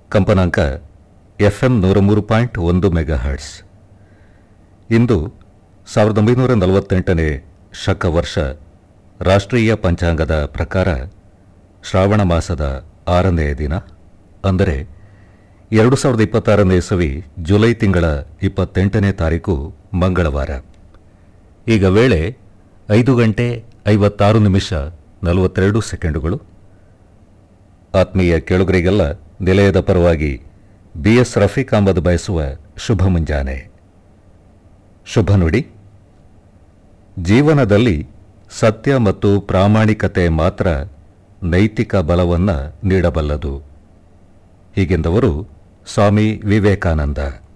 ಕಂಪನಾಂಕ F M ನೂರ ಮೂರು ಪಾಯಿಂಟ್ ಒಂದು ಮೆಗಾ ಹರ್ಟ್ಸ್ ಇಂದು ಸಾವಿರದ ಒಂಬೈನೂರ ನಲವತ್ತೆಂಟನೇ ಶಕ ವರ್ಷ ರಾಷ್ಟ್ರೀಯ ಪಂಚಾಂಗದ ಪ್ರಕಾರ ಶ್ರಾವಣ ಮಾಸದ ಆರನೇ ದಿನ ಅಂದರೆ ಎರಡು ಸಾವಿರದ ಇಪ್ಪತ್ತಾರನೇ ಇಸವಿ ಜುಲೈ ತಿಂಗಳ ಇಪ್ಪತ್ತೆಂಟನೇ ತಾರೀಕು ಮಂಗಳವಾರ ಈಗ ವೇಳೆ ಐದು ಗಂಟೆ ಐವತ್ತಾರು ನಿಮಿಷ ನಲವತ್ತೆರಡು ಸೆಕೆಂಡುಗಳು ಆತ್ಮೀಯ ಕೇಳುಗರಿಗೆಲ್ಲ ನಿಲಯದ ಪರವಾಗಿ ಬಿ ಎಸ್ ರಫೀಕ್ ಅಹಮದ್ ಬಯಸುವ ಶುಭ ಮುಂಜಾನೆ ಶುಭ ನುಡಿ ಜೀವನದಲ್ಲಿ ಸತ್ಯ ಮತ್ತು ಪ್ರಾಮಾಣಿಕತೆ ಮಾತ್ರ ನೈತಿಕ ಬಲವನ್ನು ನೀಡಬಲ್ಲದು ಹೀಗೆಂದವರು ಸ್ವಾಮಿ ವಿವೇಕಾನಂದ